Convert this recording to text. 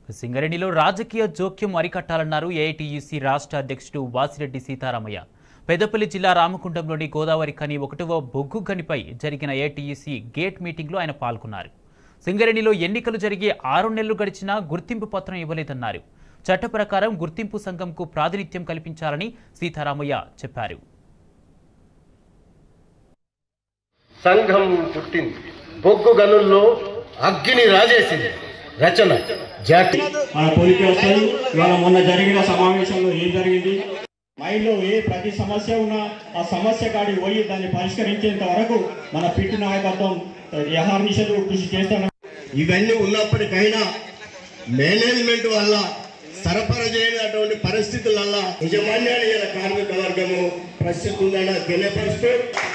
సింగరేణిలో రాజకీయ జోక్యం అరికట్టాలన్నారు ఏఐటీయూసీ రాష్ట్ర అధ్యక్షుడు వాసిరెడ్డి సీతారామయ్య పెద్దపల్లి జిల్లా రామకుండంలోని గోదావరి ఖని ఒకటవ బొగ్గు ఖనిపై జరిగిన ఏఐటీయూసీ గేట్ మీటింగ్లో ఆయన పాల్గొన్నారు సింగరేణిలో ఎన్నికలు జరిగి ఆరు నెలలు గడిచినా గుర్తింపు పత్రం ఇవ్వలేదన్నారు చట్ట ప్రకారం గుర్తింపు సంఘంకు ప్రాతినిధ్యం కల్పించాలని సీతారామయ్య చెప్పారు సంఘం పుట్టింది బొగ్గు గనుల్లో అగ్గిని రాజేసింది రచన జాతి మన పోలికి వస్తాయి ఇవాళ మొన్న జరిగిన సమావేశంలో ఏం జరిగింది మైండ్లో ఏ ప్రతి సమస్య ఉన్నా ఆ సమస్య కాడికి పోయి దాన్ని పరిష్కరించేంత వరకు మన పిట్టు నాయకత్వం యహార్నిశలు కృషి చేస్తాం ఇవన్నీ ఉన్నప్పటికైనా మేనేజ్మెంట్ వల్ల సరఫరా చేయనటువంటి పరిస్థితుల వల్ల యజమాన్యాలు ఇలా కార్మిక వర్గము పరిస్థితి ఉందని తెలియపరుస్తూ